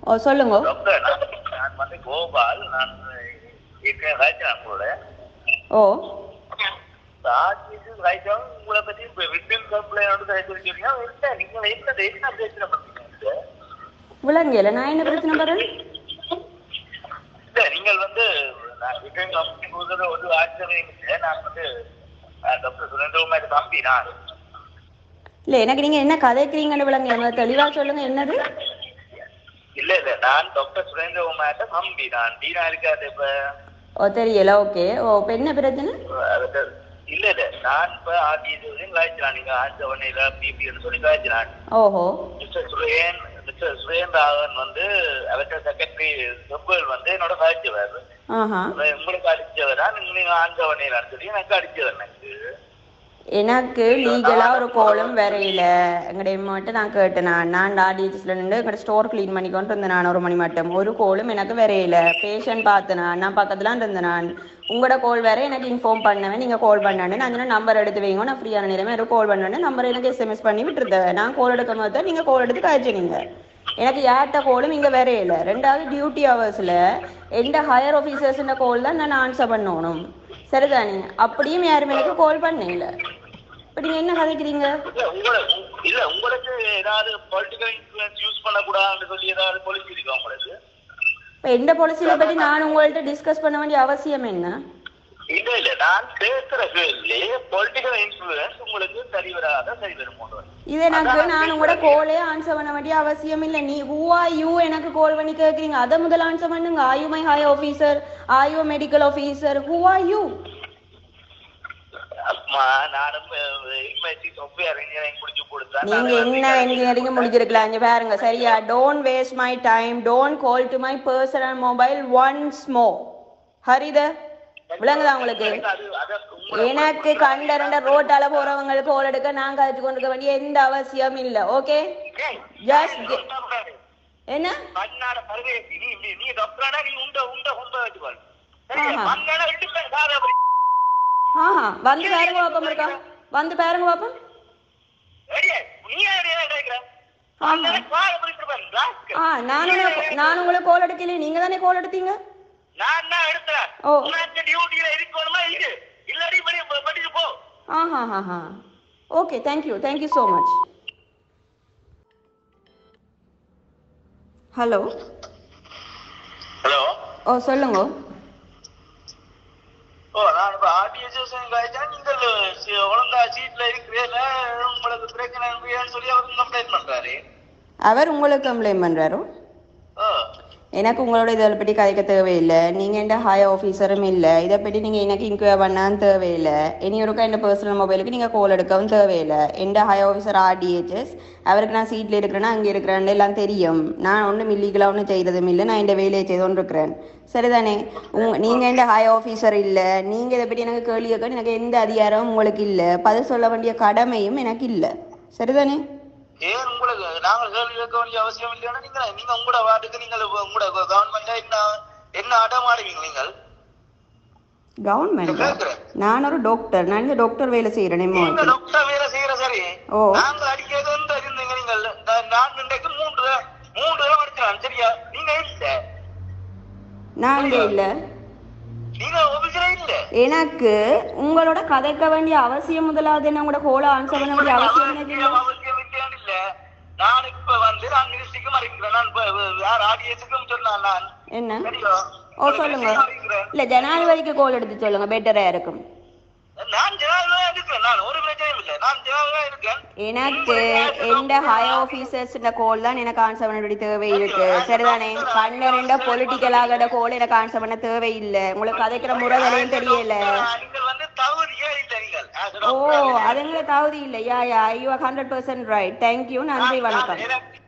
ஓ சொல்லுங்க டாக்டர் நான் நான் வந்து கோபால் நான் ஏற்கனவே காய்ச்சல் கூட ஓ ஆர்டிஎஸ் காய்ச்சல் உங்களை பத்தி இப்போ ரிட்டன் கம்ப்ளைண்ட் காய்ச்சல் சொன்னீங்க இல்லை நீங்கள் என்ன என்ன பிரச்சனை பண்ணீங்க விளங்கல நான் என்ன பிரச்சனை பாரு இல்ல நீங்கள் வந்து நான் ரிட்டன் கம்பெனி கொடுக்குறது ஒரு ஆச்சரியம் இல்லை நான் வந்து டாக்டர் சுரேந்திரகுமார் தம்பி நான் இல்ல எனக்கு நீங்க என்ன கதைக்கிறீங்கன்னு விளங்கல முதல்ல தெளிவா சொல்லுங்க என்னது இல்ல இல்ல நான் டாக்டர் சுரேந்திரகுமார் தம்பி நான் டீனா இருக்காது இப்ப ஓ தெரியல ஓகே ஓ இப்ப என்ன பிரச்சனை அதுக்கு இல்ல இல்ல நான் இப்ப ஆர்டிஎஸ் காய்ச்சினான் நீங்க ஆஞ்சவனையில பிபின்னு சொல்லி காய்ச்சினான் ஓஹோ மிஸ்டர் சுரேன் மிஸ்டர் சுரேந்திராகவன் வந்து அவர்கிட்ட செக்ரட்டரி செப்பல் வந்து என்னோட காய்ச்சவர் ஆஹா உங்களுக்கு அடிச்சவரா நீங்க ஆஞ்சவனையிலான்னு சொல்லி எனக்கு அடிச்சவர் எனக்கு எனக்கு லீகலா ஒரு கோலம் வரையில எங்கடைய மட்டும் நான் கேட்டேன் நான் நான் ஆடிஎச்ல நின்று எங்கட ஸ்டோர் க்ளீன் பண்ணி கொண்டு இருந்தேன் நான் ஒரு மணி மட்டும் ஒரு கோலும் எனக்கு வரையில பேஷண்ட் பார்த்தேன் நான் நான் பக்கத்துல இருந்தேன் நான் உங்களோட கோல் வேற எனக்கு இன்ஃபார்ம் பண்ணவே நீங்க கால் பண்ணானு நான் சொன்ன நம்பர் எடுத்து வைங்க நான் ஃப்ரீயான நேரமே ஒரு கால் பண்ணானு நம்பர் எனக்கு எஸ்எம்எஸ் பண்ணி விட்டுருந்தேன் நான் கால் எடுக்கும் போது தான் நீங்க கால் எடுத்து காய்ச்சினீங்க எனக்கு யார்கிட்ட கோலும் இங்க வரையில ரெண்டாவது டியூட்டி ஹவர்ஸ்ல எந்த ஹையர் ஆஃபீஸர்ஸ் கோல் தான் நான் ஆன்சர் பண்ணணும் சரிதானே அப்படியும் யாரும் எனக்கு கால் பண்ணல இப்ப நீங்க என்ன கதைக்கிறீங்க இல்ல உங்களை இல்ல உங்களுக்கு ஏதாவது பொலிட்டிக்கல் இன்ஃபுளுன்ஸ் யூஸ் பண்ணக்கூடாதுன்னு சொல்லி ஏதாவது பாலிசி இருக்கா உங்களுக்கு இப்ப எந்த பாலிசியை பத்தி நான் உங்கள்ட்ட டிஸ்கஸ் பண்ண வேண்டிய அவசியம் என்ன இல்ல இல்ல நான் பேசுற கேள்வி பொலிட்டிக்கல் இன்ஃபுளுன்ஸ் உங்களுக்கு சரி வராத சரி வரும் போது இது எனக்கு நான் உங்களோட கோலே ஆன்சர் பண்ண வேண்டிய அவசியம் இல்ல நீ ஹூ ஆர் யூ எனக்கு கால் பண்ணி கேக்குறீங்க அதை முதல்ல ஆன்சர் பண்ணுங்க are you my high officer are you medical officer who are you அம்மா நானும் எம்எஸ்சி சாஃப்ட்வேர் இன்ஜினியரிங் முடிச்சு கொடுத்தேன் நீங்க என்ன இன்ஜினியரிங் முடிச்சிருக்கலாம் இங்க பாருங்க சரியா don't waste my time don't call to my personal mobile once மோ ஹரித விளங்குதா உங்களுக்கு அது அது உங்களை எனக்கு கண்டரண்ட ரோட்டால போறவங்களுக்கு கோல் எடுக்க நான் கழிச்சு கொண்டிருக்க வேண்டிய எந்த அவசியம் இல்ல ஓகே ஏய், Just நான் get- சொல்றேன். என்ன கண்ணாட பரதேசி நீ நீ நீ டாக்டரானா நீ உண்ட உண்ட உண்ட வச்சுக்கோள் சரியா ஆஹா. மண்ணாட விட்டு போய் சாதா அப்படி ஆஹா வந்து பாருங்க பாப்பம் இருக்கா வந்து பாருங்க பாப்பம் ரெடியா நீ யாரு கேக்குற ஆமா மண்ணாட சாதா அப்படி இருப்பேன் ராஸ்கல். ஆ நான் என்ன- நான் உங்களுக்கு கோல் எடுக்கல நீங்க தானே கோல் எடுத்தீங்க நான் தான் எடுத்தேன் ஓ. உனக்கு டியூட்டியில இருக்கணுமா இரு இல்லாட்டி படி படிச்சு போ ஆஹா ஹா ஹா okay thank you thank you so much hello hello ஓ சொல்லுங்க ஓ நான் இப்ப ஆர்டிஎஸ் காய்ச்சா நீங்கள் சி- ஒழுங்கா சீட்ல இருக்கிறீல உங்களுக்கு பிரச்சனை இல்லையான்னு சொல்லி அவர் கம்ப்ளைண்ட் பண்றாரு அவர் உங்களுக்கு கம்ப்ளைண்ட் பண்றாரோ ஓ எனக்கு உங்களோட இதை பற்றி கதைக்க தேவையில்லை நீங்கள் எந்த ஹாய் ஆஃபீஸரும் இல்லை இதை பற்றி நீங்கள் எனக்கு இன்கொயர் பண்ணான்னு தேவையில்லை இனி ஒருக்கா என் பர்சனல் மொபைலுக்கு நீங்கள் கால் எடுக்கவும் தேவையில்லை எந்த ஹாய் ஆஃபீஸர் ஆர்டிஹெச்எஸ் அவருக்கு நான் சீட்டில் இருக்கிறேன்னா அங்கே இருக்கிறேன்னு எல்லாம் தெரியும் நான் ஒன்றும் இல்லீகலாக ஒன்றும் செய்கிறதும் இல்லை நான் இந்த வேலையை செய்தோன்னு இருக்கிறேன் சரிதானே உங்க நீங்கள் எந்த ஹாய் ஆஃபீஸர் இல்லை நீங்கள் இதை பற்றி எனக்கு கேள்வி கேட்க எனக்கு எந்த அதிகாரமும் உங்களுக்கு இல்லை பதில் சொல்ல வேண்டிய கடமையும் எனக்கு இல்லை சரிதானே ஏன் உங்களுக்கு நாங்கள் கேள்வி கேட்க வேண்டிய அவசியம் இல்லைன்னா நீங்க நீங்க உங்களோட வார்டுக்கு நீங்கள் உங்களோட கவர்மெண்ட்ல என்ன என்ன அடமாடுவீங்க நீங்கள் கவர்மெண்ட் கேட்கிறேன் நான் ஒரு டாக்டர் நான் இந்த டாக்டர் வேலை செய்கிறேன் நீங்க டாக்டர் வேலை செய்யற சரி ஓ. நாங்கள் அடிக்கிறது வந்து இருந்தீங்க நீங்கள் நான் நான் இன்றைக்கு மூன்று மூன்று தடவை அடிச்சிடலாம் சரியா நீங்க இல்ல நான் இங்கே இல்லை நீங்க ஆபீஸ்ல இல்ல எனக்கு உங்களோட கதைக்க வேண்டிய அவசியம் முதலாவது என்ன உங்களோட கோல ஆன்சர் பண்ண வேண்டிய அவசியம் எனக்கு இல்லை. அவசியம் அவசியம் இல்லையான்னு இல்ல நான் இப்ப வந்து நான் மினிஸ்ட்ரிக்கும் அறிவிக்கிறேன் நான் இப்ப யார் ஆடியன்ஸுக்கும் சொன்னான் நான் என்ன சரியா ஓ சொல்லுங்க இல்ல ஜனாதிபதிக்கு கோல் எடுத்து சொல்லுங்க பெட்டரா இருக்கும் நான் ஜனாதிபதியா இருக்கிறேன் நான் ஒரு பிரச்சனையும் இல்லை நான் ஜனாதிபதியா இருக்கேன் எனக்கு எந்த ஹை ஆபீசர்ஸ் கோல் தான் எனக்கு ஆன்சர் பண்ண வேண்டிய தேவை இருக்கு சரிதானே பன்னெண்டு பொலிட்டிக்கல் ஆகிற கோல் எனக்கு ஆன்சர் பண்ண தேவை இல்லை உங்களுக்கு கதைக்கிற முறை வேலையும் தெரியல நீங்கள் வந்து தவறியே இல்லை நீங்கள் as a ஓ doctor. அதுங்களை தகுதி இல்லை yeah yeah you hundred percent right thank you நன்றி வணக்கம் எனக்கு